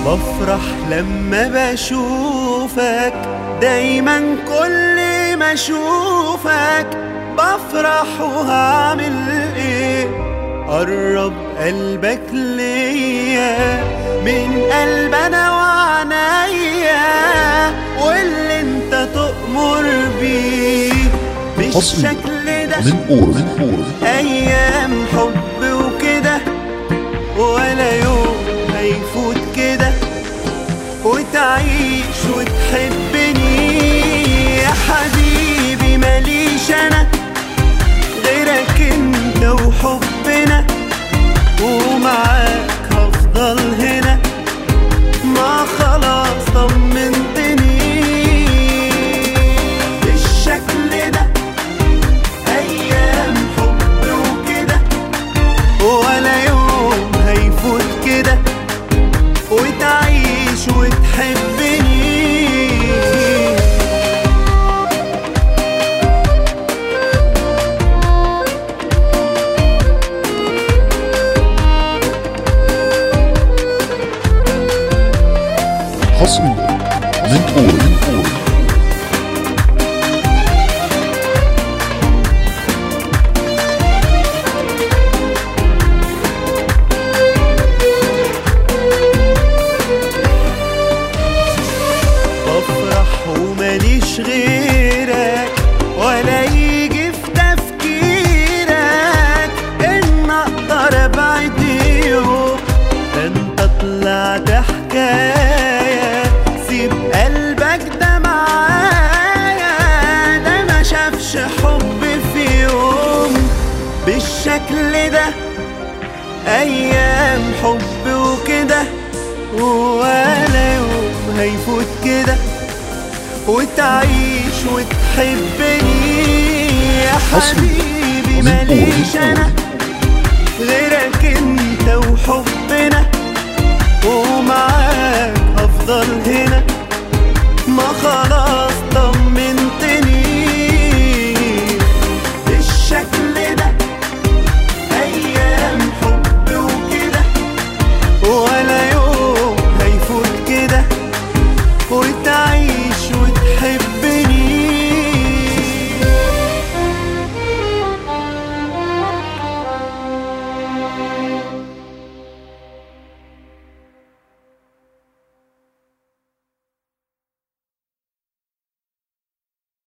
بفرح لما بشوفك دايما كل ما اشوفك بفرح وهعمل ايه قرب قلبك ليا من قلب انا وعنيا واللي انت تؤمر بيه بالشكل ده من أورو من أورو ايام حب وكده ولا يوم هيفوت كده وتعيش وتحبني يا حبيبي ماليش انا غيرك انت وحبنا ومعاك هفضل هنا ما خلاص طمنتني بالشكل ده ايام حب وكده ولا يوم هيفوت كده وتعيش وتحبني حصريا من أورو من أورو بفرح وماليش غيرك ولا يجي في تفكيرك ان اقدر ابعد يوم ده انت طلعت حكايه سيب قلبك ده معايا ده ما شافش حب في يوم بالشكل ده ايام حب وكده ولا يوم هيفوت كده وتعيش وتحبني يا حبيبي من أورو ماليش من انا أورو غيرك انت وحبنا